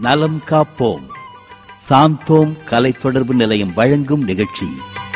நலம் காப்போம் சாந்தோம் கலை தொடர்பு நிலையம் வழங்கும் நிகழ்ச்சி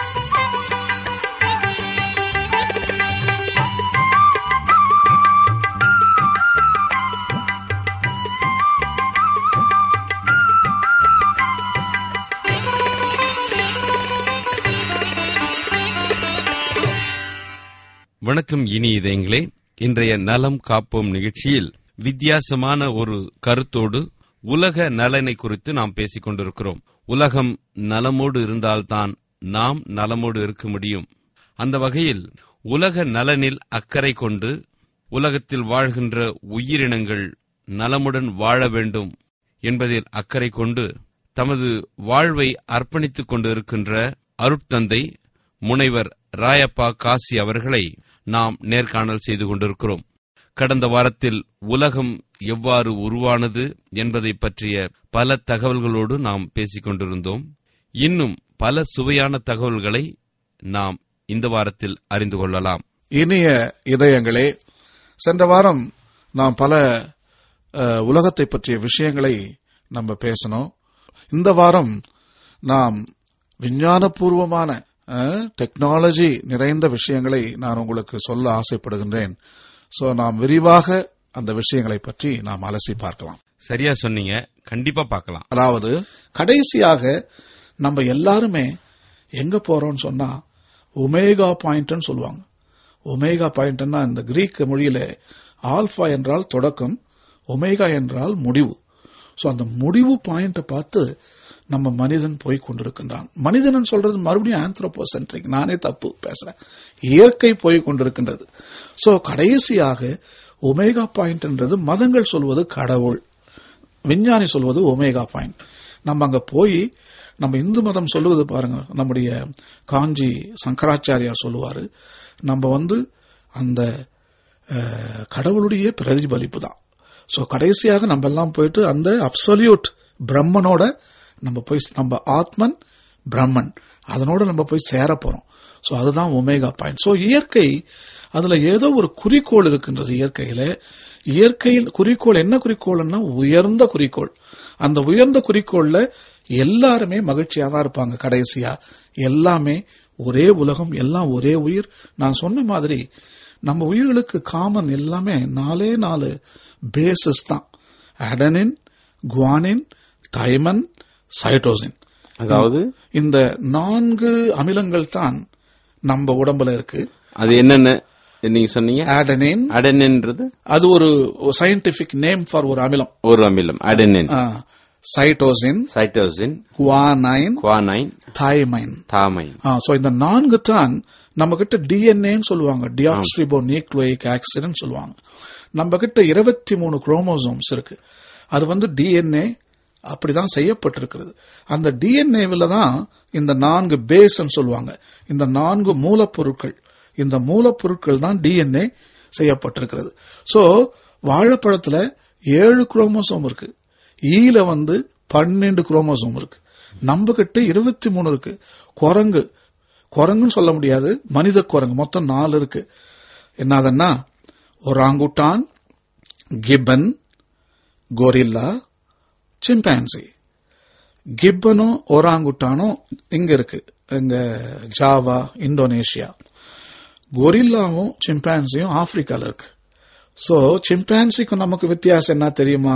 வணக்கம் இனி இதயங்களே இன்றைய நலம் காப்போம் நிகழ்ச்சியில் வித்தியாசமான ஒரு கருத்தோடு உலக நலனை குறித்து நாம் பேசிக் கொண்டிருக்கிறோம் உலகம் நலமோடு இருந்தால்தான் நாம் நலமோடு இருக்க முடியும் அந்த வகையில் உலக நலனில் அக்கறை கொண்டு உலகத்தில் வாழ்கின்ற உயிரினங்கள் நலமுடன் வாழ வேண்டும் என்பதில் அக்கறை கொண்டு தமது வாழ்வை அர்ப்பணித்துக் கொண்டிருக்கின்ற அருட்தந்தை முனைவர் ராயப்பா காசி அவர்களை நாம் நேர்காணல் செய்து கொண்டிருக்கிறோம் கடந்த வாரத்தில் உலகம் எவ்வாறு உருவானது என்பதை பற்றிய பல தகவல்களோடு நாம் பேசிக் கொண்டிருந்தோம் இன்னும் பல சுவையான தகவல்களை நாம் இந்த வாரத்தில் அறிந்து கொள்ளலாம் இனிய இதயங்களே சென்ற வாரம் நாம் பல அஹ், உலகத்தை பற்றிய விஷயங்களை நம்ம பேசணும் இந்த வாரம் நாம் விஞ்ஞானபூர்வமான அஹ், டெக்னாலஜி நிறைந்த விஷயங்களை நான் உங்களுக்கு சொல்ல ஆசைப்படுகின்றேன் சோ நாம் விரிவாக அந்த விஷயங்களை பற்றி நாம் அலசி பார்க்கலாம் சரியா சொன்னீங்க கண்டிப்பா பார்க்கலாம் அதாவது கடைசியாக நம்ம எல்லாருமே எங்க போறோம்னு சொன்னா ஒமேகா பாயிண்ட்னு சொல்லுவாங்க ஒமேகா பாயிண்ட்னா இந்த கிரீக் மொழியில ஆல்பா என்றால் தொடக்கம் ஒமேகா என்றால் முடிவு சோ அந்த முடிவு பாயிண்ட பார்த்து நம்ம மனிதன் போய் கொண்டிருக்கின்றான் மனிதன் சொல்றது மறுபடியும் ஆந்த்ரோபோசென்ட்ரிக் நானே தப்பு பேசுறேன் இயற்கை போய் கொண்டிருக்கின்றது சோ கடைசியாக ஒமேகா பாயிண்ட்ன்றது மதங்கள் சொல்வது கடவுள் விஞ்ஞானி சொல்வது ஒமேகா பாயிண்ட் நம்ம அங்க போய் நம்ம இந்து மதம் சொல்லுவது பாருங்க நம்முடைய காஞ்சி சங்கராச்சாரியார் சொல்லுவாரு நம்ம வந்து அந்த அஹ், கடவுளுடைய பிரதிபலிப்பு தான் சோ கடைசியாக நம்ம எல்லாம் போயிட்டு அந்த அப்சல்யூட் பிரம்மனோட நம்ம போய் நம்ம ஆத்மன் பிரம்மன் அதனோட நம்ம போய் சேர போறோம் சோ அதுதான் ஒமேகா பாயிண்ட் சோ இயற்கை அதுல ஏதோ ஒரு குறிக்கோள் இருக்கின்றது இயற்கையில இயற்கையில் குறிக்கோள் என்ன குறிக்கோள்னா உயர்ந்த குறிக்கோள் அந்த உயர்ந்த குறிக்கோள்ல எல்லாருமே மகிழ்ச்சியா தான் இருப்பாங்க கடைசியா எல்லாமே ஒரே உலகம் எல்லாம் ஒரே உயிர் நான் சொன்ன மாதிரி நம்ம உயிர்களுக்கு காமன் எல்லாமே நாலே நாலு பேசஸ் தான் அடனின் குவானின் தைமன் சைட்டோசின் அதாவது இந்த நான்கு அமிலங்கள் தான் நம்ம உடம்புல இருக்கு அது என்னென்ன நீங்க சொன்னீங்க ஆடனின் அடெனின்றது அது ஒரு சயின்டிபிக் நேம் ஃபார் ஒரு அமிலம் ஒரு அமிலம் adenine cytosine cytosine guanine guanine thymine thymine so இந்த நான்கு தான் நம்ம கிட்ட டிஎன்ஏன்னு சொல்லுவாங்க டிஆக்ஸ்ரிபோ நியூக்ளியிக் ஆக்சிடென்ட் சொல்லுவாங்க நம்ம கிட்ட இருபத்தி மூணு குரோமோசோம்ஸ் இருக்கு அது வந்து டிஎன்ஏ அப்படிதான் செய்யப்பட்டிருக்கிறது அந்த டிஎன்ஏவில் தான் இந்த நான்கு பேஸ்ன்னு சொல்லுவாங்க இந்த நான்கு மூலப்பொருட்கள் இந்த மூலப்பொருட்கள் தான் டிஎன்ஏ செய்யப்பட்டிருக்கிறது சோ வாழைப்பழத்துல ஏழு குரோமோசோம் இருக்கு ஈல வந்து பன்னெண்டு குரோமோசோம் இருக்கு நம்ம கிட்ட இருபத்தி மூணு இருக்கு குரங்கு குரங்குன்னு சொல்ல முடியாது மனித குரங்கு மொத்தம் நாலு இருக்கு என்னதுன்னா ஒராங்குட்டான் கிப்பன் கொரில்லா சிம்பான்சி கிப்பனும் ஒராங்குட்டானும் இங்க இருக்கு இங்க ஜாவா இந்தோனேஷியா கொரில்லாவும் சிம்பான்சியும் ஆப்பிரிக்கால இருக்கு சோ சிம்பான்சிக்கும் நமக்கு வித்தியாசம் என்ன தெரியுமா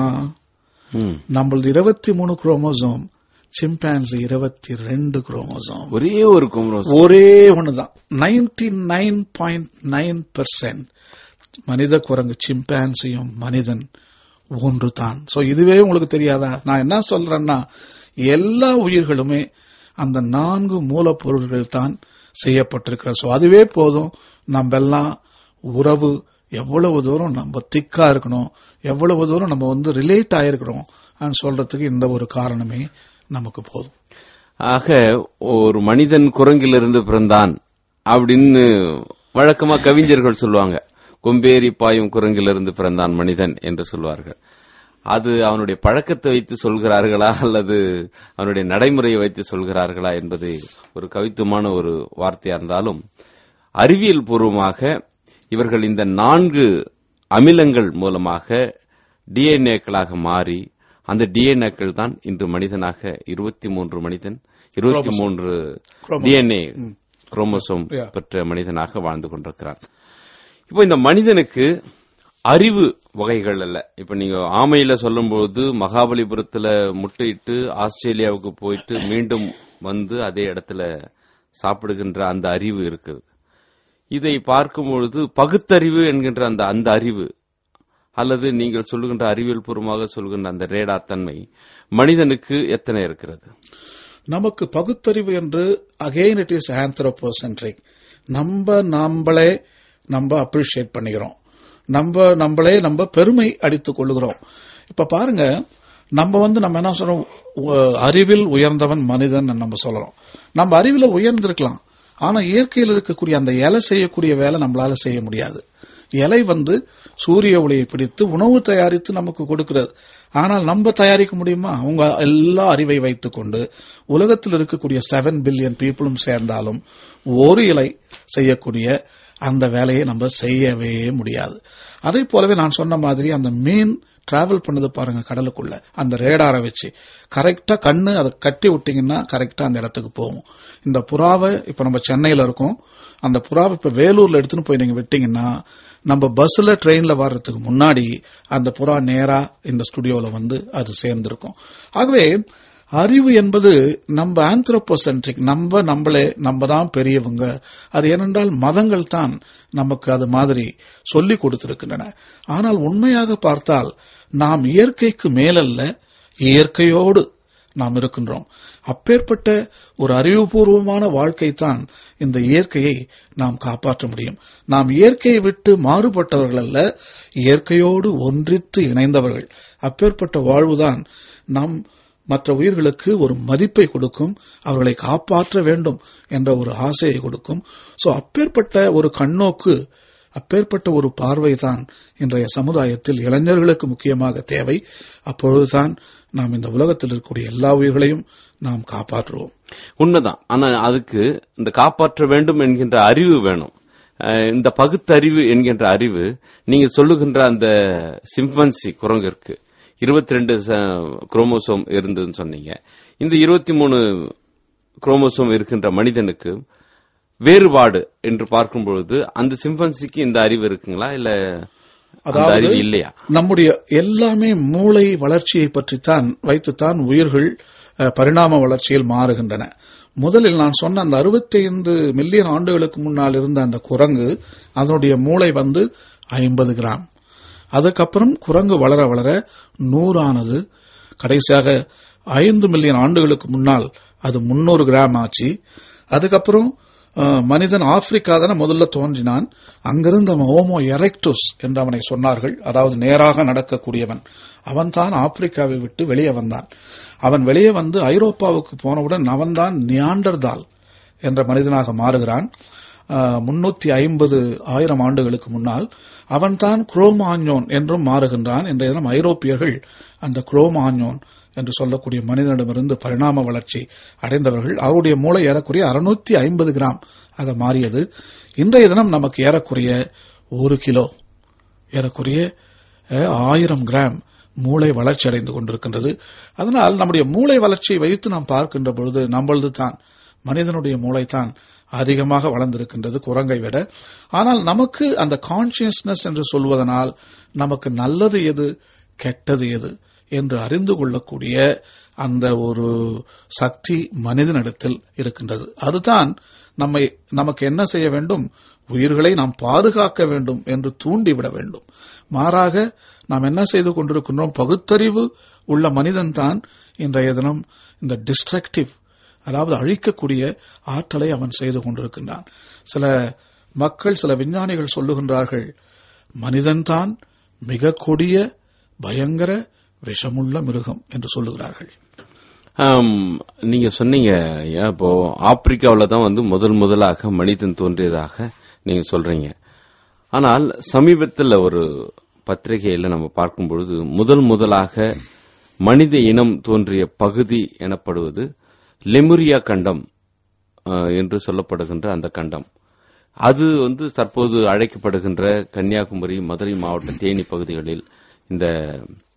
ம். நம்மளது இருபத்தி மூணு குரோமோசோம் சிம்பான்சி இருபத்தி ரெண்டு குரோமோசோம் ஒரே ஒரு குமரோஸ் ஒரே ஒண்ணுதான் ninety nine point nine percent மனித குரங்கு சிம்பான்சியும் மனிதன் ஒன்று தான் சோ இதுவே உங்களுக்கு தெரியாதா நான் என்ன சொல்றேன்னா எல்லா உயிர்களுமே அந்த நான்கு மூலப்பொருள்கள் தான் செய்யப்பட்டிருக்கிற சோ அதுவே போதும் நம்ம எல்லாம் உறவு எவ்வளவு தூரம் நம்ம திக்கா இருக்கணும் எவ்வளவு தூரம் நம்ம வந்து ரிலேட் ஆயிருக்கிறோம் அப்படின்னு சொல்றதுக்கு இந்த ஒரு காரணமே நமக்கு போதும் ஆக ஒரு மனிதன் குரங்கிலிருந்து பிறந்தான் அப்படின்னு வழக்கமா கவிஞர்கள் சொல்லுவாங்க கொம்பேறி பாயும் குரங்கிலிருந்து பிறந்தான் மனிதன் என்று சொல்வார்கள் அது அவனுடைய பழக்கத்தை வைத்து சொல்கிறார்களா அல்லது அவனுடைய நடைமுறையை வைத்து சொல்கிறார்களா என்பது ஒரு கவித்துவமான ஒரு வார்த்தையா இருந்தாலும் அறிவியல் பூர்வமாக இவர்கள் இந்த நான்கு அமிலங்கள் மூலமாக டிஎன்ஏக்களாக மாறி அந்த டிஎன்ஏக்கள் தான் இன்று மனிதனாக இருபத்தி மூன்று மனிதன் இருபத்தி மூன்று டிஎன்ஏ குரோமோசோம் Yeah. பெற்ற மனிதனாக வாழ்ந்து கொண்டிருக்கிறான் இப்போ இந்த மனிதனுக்கு அறிவு வகைகள் அல்ல இப்ப நீங்க ஆமையில சொல்லும்போது மகாபலிபுரத்துல முட்டையிட்டு ஆஸ்திரேலியாவுக்கு போயிட்டு மீண்டும் வந்து அதே இடத்துல சாப்பிடுகின்ற அந்த அறிவு இருக்குது இதை பார்க்கும் பொழுது பகுத்தறிவு என்கின்ற அந்த அந்த அறிவு அல்லது நீங்கள் சொல்லுகின்ற அறிவியல் பூர்வமாக சொல்கின்ற அந்த ரேடா தன்மை மனிதனுக்கு எத்தனை இருக்கிறது நமக்கு பகுத்தறிவு என்று அகெயின் இட் இஸ் ஆந்த்ரோபோசென்ட்ரிக் நம்ம நம்மளே நம்ம அப்ரிஷியேட் பண்ணிக்கிறோம் நம்ம நம்மளே நம்ம பெருமை அடித்துக் கொள்ளுகிறோம் இப்ப பாருங்க நம்ம வந்து நம்ம என்ன சொல்றோம் உ- அறிவில் உயர்ந்தவன் மனிதன் நம்ம சொல்றோம் நம்ம அறிவில உயர்ந்திருக்கலாம் ஆனா இயற்கையில் இருக்கக்கூடிய அந்த இலை செய்யக்கூடிய வேலை நம்மளால செய்ய முடியாது இலை வந்து சூரிய ஒளியை பிடித்து உணவு தயாரித்து நமக்கு கொடுக்கிறது ஆனால் நம்ம தயாரிக்க முடியுமா அவங்க எல்லா அறிவை வைத்துக்கொண்டு உலகத்தில் இருக்கக்கூடிய செவன் பில்லியன் பீப்புளும் சேர்ந்தாலும் ஒரு இலை செய்யக்கூடிய அந்த வேலையை நம்ம செய்யவே முடியாது அதே போலவே நான் சொன்ன மாதிரி அந்த மீன் டிராவல் பண்ணுது பாருங்க கடலுக்குள்ள அந்த ரேடாரை வச்சு கரெக்டா கண்ணு அதை கட்டி விட்டீங்கன்னா கரெக்டா அந்த இடத்துக்கு போகும் இந்த புறாவை இப்ப நம்ம சென்னையில இருக்கோம் அந்த புறாவை இப்ப வேலூர்ல எடுத்துன்னு போய் நீங்க விட்டீங்கன்னா நம்ம பஸ்ல ட்ரெயின்ல வர்றதுக்கு முன்னாடி அந்த புறா நேரா இந்த ஸ்டுடியோல வந்து அது சேர்ந்திருக்கும் ஆகவே அறிவு என்பது நம்ம ஆந்த்ரோபோசென்ட்ரிக் நம்ம நம்மளே நம்ம தான் பெரியவங்க அது ஏனென்றால் மதங்கள் தான் நமக்கு அது மாதிரி சொல்லிக் கொடுத்திருக்கின்றன ஆனால் உண்மையாக பார்த்தால் நாம் இயற்கைக்கு மேலல்ல இயற்கையோடு நாம் இருக்கின்றோம் அப்பேற்பட்ட ஒரு அறிவுபூர்வமான வாழ்க்கை தான் இந்த இயற்கையை நாம் காப்பாற்ற முடியும் நாம் இயற்கையை விட்டு மாறுபட்டவர்கள் அல்ல இயற்கையோடு ஒன்றித்து இணைந்தவர்கள் அப்பேற்பட்ட வாழ்வுதான் நம் மற்ற உயிர்களுக்கு ஒரு மதிப்பை கொடுக்கும் அவர்களை காப்பாற்ற வேண்டும் என்ற ஒரு ஆசையை கொடுக்கும் சோ அப்பேற்பட்ட ஒரு கண்ணோக்கு அப்பேற்பட்ட ஒரு பார்வை தான் இன்றைய சமுதாயத்தில் இளைஞர்களுக்கு முக்கியமாக தேவை அப்பொழுதுதான் நாம் இந்த உலகத்தில் இருக்கக்கூடிய எல்லா உயிர்களையும் நாம் காப்பாற்றுவோம் உண்மைதான் ஆனா அதுக்கு இந்த காப்பாற்ற வேண்டும் என்கின்ற அறிவு வேணும் அஹ் இந்த பகுத்தறிவு என்கின்ற அறிவு நீங்க சொல்லுகின்ற அந்த சிம்பன்சி குரங்கிற்கு இருபத்தி ரெண்டு குரோமோசோம் இருந்ததுன்னு சொன்னீங்க இந்த இருபத்தி மூணு குரோமோசோம் இருக்கின்ற மனிதனுக்கு வேறுபாடு என்று பார்க்கும் பொழுது அந்த சிம்பன்சிக்கு இந்த அறிவு இருக்குங்களா இல்ல அந்த அதாவது அறிவு இல்லையா நம்முடைய எல்லாமே மூளை வளர்ச்சியை பற்றித்தான் வைத்துத்தான் உயிர்கள் அஹ், பரிணாம வளர்ச்சியில் மாறுகின்றன முதலில் நான் சொன்ன அந்த 65 மில்லியன் ஆண்டுகளுக்கு முன்னால் இருந்த அந்த குரங்கு அதனுடைய மூளை வந்து ஐம்பது கிராம் அதுக்கப்புறம் குரங்கு வளர வளர நூறானது கடைசியாக ஐந்து மில்லியன் ஆண்டுகளுக்கு முன்னால் அது முன்னூறு கிராம் ஆச்சு அதுக்கப்புறம் அஹ், மனிதன் ஆப்பிரிக்கா தானே முதல்ல தோன்றினான் அங்கிருந்து அவன் ஹோமோ எரெக்டுஸ் என்று அவனை சொன்னார்கள் அதாவது நேராக நடக்கக்கூடியவன் அவன் தான் ஆப்பிரிக்காவை விட்டு வெளியே வந்தான் அவன் வெளியே வந்து ஐரோப்பாவுக்கு போனவுடன் அவன்தான் நியாண்டர்தால் என்ற மனிதனாக மாறுகிறான் முன்னூத்தி ஐம்பது ஆயிரம் ஆண்டுகளுக்கு முன்னால் அவன்தான் குரோமாஞ்சோன் என்றும் மாறுகின்றான் இன்றைய தினம் ஐரோப்பியர்கள் அந்த குரோமாஞ்சோன் என்று சொல்லக்கூடிய மனிதனிடமிருந்து பரிணாம வளர்ச்சி அடைந்தவர்கள் அவருடைய மூளை ஏறக்குறைய அறுநூத்தி ஐம்பது கிராம் ஆக மாறியது இன்றைய தினம் நமக்கு ஏறக்குறைய ஒரு கிலோ ஏறக்குறைய அஹ், ஆயிரம் கிராம் மூளை வளர்ச்சி அடைந்து கொண்டிருக்கின்றது அதனால் நம்முடைய மூளை வளர்ச்சியை வைத்து நாம் பார்க்கின்ற பொழுது நம்மளது தான் மனிதனுடைய மூளைத்தான் அதிகமாக வளர்ந்திருக்கின்றது குரங்கை விட ஆனால் நமக்கு அந்த கான்சியஸ்னஸ் என்று சொல்வதனால் நமக்கு நல்லது எது கெட்டது எது என்று அறிந்து கொள்ளக்கூடிய அந்த ஒரு சக்தி மனிதனிடத்தில் இருக்கின்றது அதுதான் நம்மை நமக்கு என்ன செய்ய வேண்டும் உயிர்களை நாம் பாதுகாக்க வேண்டும் என்று தூண்டிவிட வேண்டும் மாறாக நாம் என்ன செய்து கொண்டிருக்கின்றோம் பகுத்தறிவு உள்ள மனிதன் தான் இன்றைய தினம் இந்த டிஸ்ட்ரக்டிவ் அதாவது அழிக்கக்கூடிய ஆற்றலை அவன் செய்து கொண்டிருக்கின்றான் சில மக்கள் சில விஞ்ஞானிகள் சொல்லுகின்றார்கள் மனிதன்தான் மிக கொடிய பயங்கர விஷமுள்ள மிருகம் என்று சொல்லுகிறார்கள் ஆம், நீங்க சொன்னீங்க ஐயா, இப்போ ஆப்பிரிக்காவில் தான் வந்து முதல் முதலாக மனிதன் தோன்றியதாக நீங்க சொல்றீங்க ஆனால் சமீபத்தில் ஒரு பத்திரிகையில நம்ம பார்க்கும் பொழுது முதல் முதலாக மனித இனம் தோன்றிய பகுதி எனப்படுவது லெமுரியா கண்டம் அஹ், என்று சொல்லப்படுகின்ற அந்த கண்டம் அது வந்து தற்போது அழைக்கப்படுகின்ற கன்னியாகுமரி மதுரை மாவட்ட தேனி பகுதிகளில் இந்த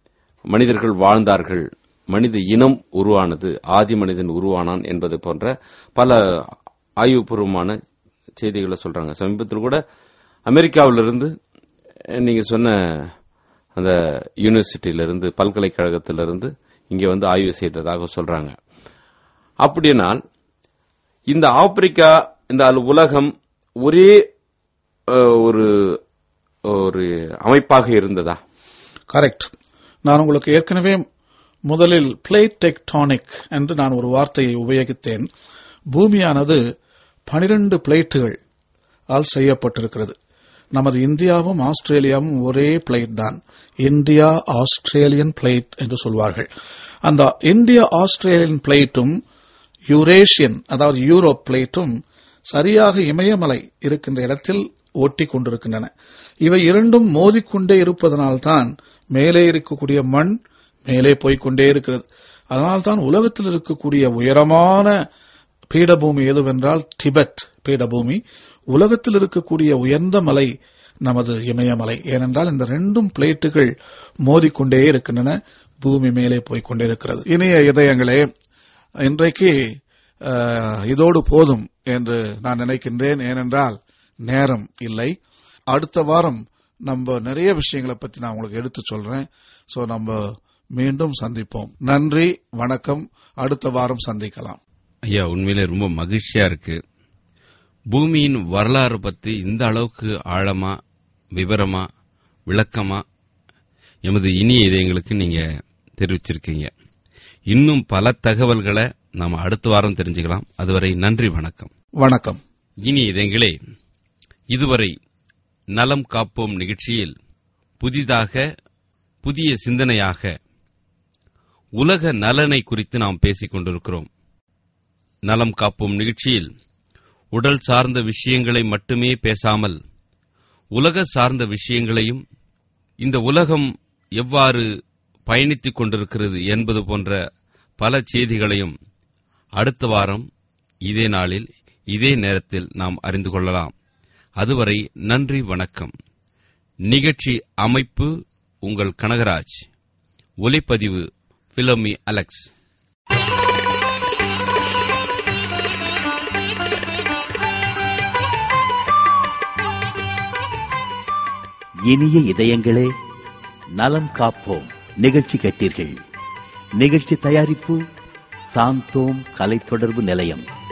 மனிதர்கள் வாழ்ந்தார்கள் மனித இனம் உருவானது ஆதி மனிதன் உருவானான் என்பது போன்ற பல ஆய்வுபூர்வமான செய்திகளை சொல்றாங்க சமீபத்தில் கூட அமெரிக்காவிலிருந்து அஹ், நீங்க சொன்ன அந்த யூனிவர்சிட்டியிலிருந்து பல்கலைக்கழகத்திலிருந்து இங்கே வந்து ஆய்வு செய்ததாக சொல்றாங்க அப்படினால் இந்த ஆப்பிரிக்கா இந்த அல்- உலகம் ஒரே அஹ், ஒரு ஒரு அமைப்பாக இருந்ததா கரெக்ட் நான் உங்களுக்கு ஏற்கனவே முதலில் பிளேட் டெக்டானிக் என்று நான் ஒரு வார்த்தையை உபயோகித்தேன் பூமியானது பனிரெண்டு பிளேட்டுகள் ஆல் செய்யப்பட்டிருக்கிறது நமது இந்தியாவும் ஆஸ்திரேலியாவும் ஒரே பிளேட் தான் இந்தியா ஆஸ்திரேலியன் பிளேட் என்று சொல்வார்கள் அந்த இந்திய ஆஸ்திரேலியன் பிளேட்டும் யூரேஷியன் அதாவது யூரோப் பிளேட்டும் சரியாக இமயமலை இருக்கின்ற இடத்தில் ஒட்டி கொண்டிருக்கின்றன இவை இரண்டும் மோதிக்கொண்டே இருப்பதனால்தான் மேலே இருக்கக்கூடிய மண் மேலே போய்க்கொண்டே இருக்கிறது அதனால்தான் உலகத்தில் இருக்கக்கூடிய உயரமான பீடபூமி எதுவென்றால் டிபெட் பீடபூமி உலகத்தில் இருக்கக்கூடிய உயர்ந்த மலை நமது இமயமலை ஏனென்றால் இந்த ரெண்டும் பிளேட்டுகள் மோதிக்கொண்டே இருக்கின்றன பூமி மேலே போய்க்கொண்டே இருக்கிறது இனிய இதயங்களே இன்றைக்கு அஹ், இதோடு போதும் என்று நான் நினைக்கின்றேன் ஏனென்றால் நேரம் இல்லை அடுத்த வாரம் நம்ம நிறைய விஷயங்களை பத்தி நான் உங்களுக்கு எடுத்து சொல்றேன் சோ நம்ம மீண்டும் சந்திப்போம் நன்றி வணக்கம் அடுத்த வாரம் சந்திக்கலாம் ஐயா உண்மையிலே ரொம்ப மகிழ்ச்சியா இருக்கு பூமியின் வரலாறு பத்தி இந்த அளவுக்கு ஆழமா விவரமா விளக்கமா எமது இனிய இதயங்களுக்கு நீங்க தெரிவிச்சிருக்கீங்க இன்னும் பல தகவல்களை நாம அடுத்த வாரம் தெரிஞ்சுக்கலாம் அதுவரை நன்றி வணக்கம் வணக்கம் இனி இதயங்களே இதுவரை நலம் காப்போம் நிகழ்ச்சியில் புதிதாக புதிய சிந்தனையாக உலக நலனை குறித்து நாம் பேசிக் கொண்டிருக்கிறோம் நலம் காப்போம் நிகழ்ச்சியில் உடல் சார்ந்த விஷயங்களை மட்டுமே பேசாமல் உலக சார்ந்த விஷயங்களையும் இந்த உலகம் எவ்வாறு பயணித்துக் கொண்டிருக்கிறது என்பது போன்ற பல செய்திகளையும் அடுத்த வாரம் இதே நாளில் இதே நேரத்தில் நாம் அறிந்து கொள்ளலாம் அதுவரை நன்றி வணக்கம் நிகழ்ச்சி அமைப்பு உங்கள் கனகராஜ் ஒலிப்பதிவு பிலோமி அலெக்ஸ் இனிய இதயங்களே நலம் காப்போம் நிகழ்ச்சி கேட்டீர்கள் நிகழ்ச்சி தயாரிப்பு சாந்தோம் கலை தொடர்பு நிலையம்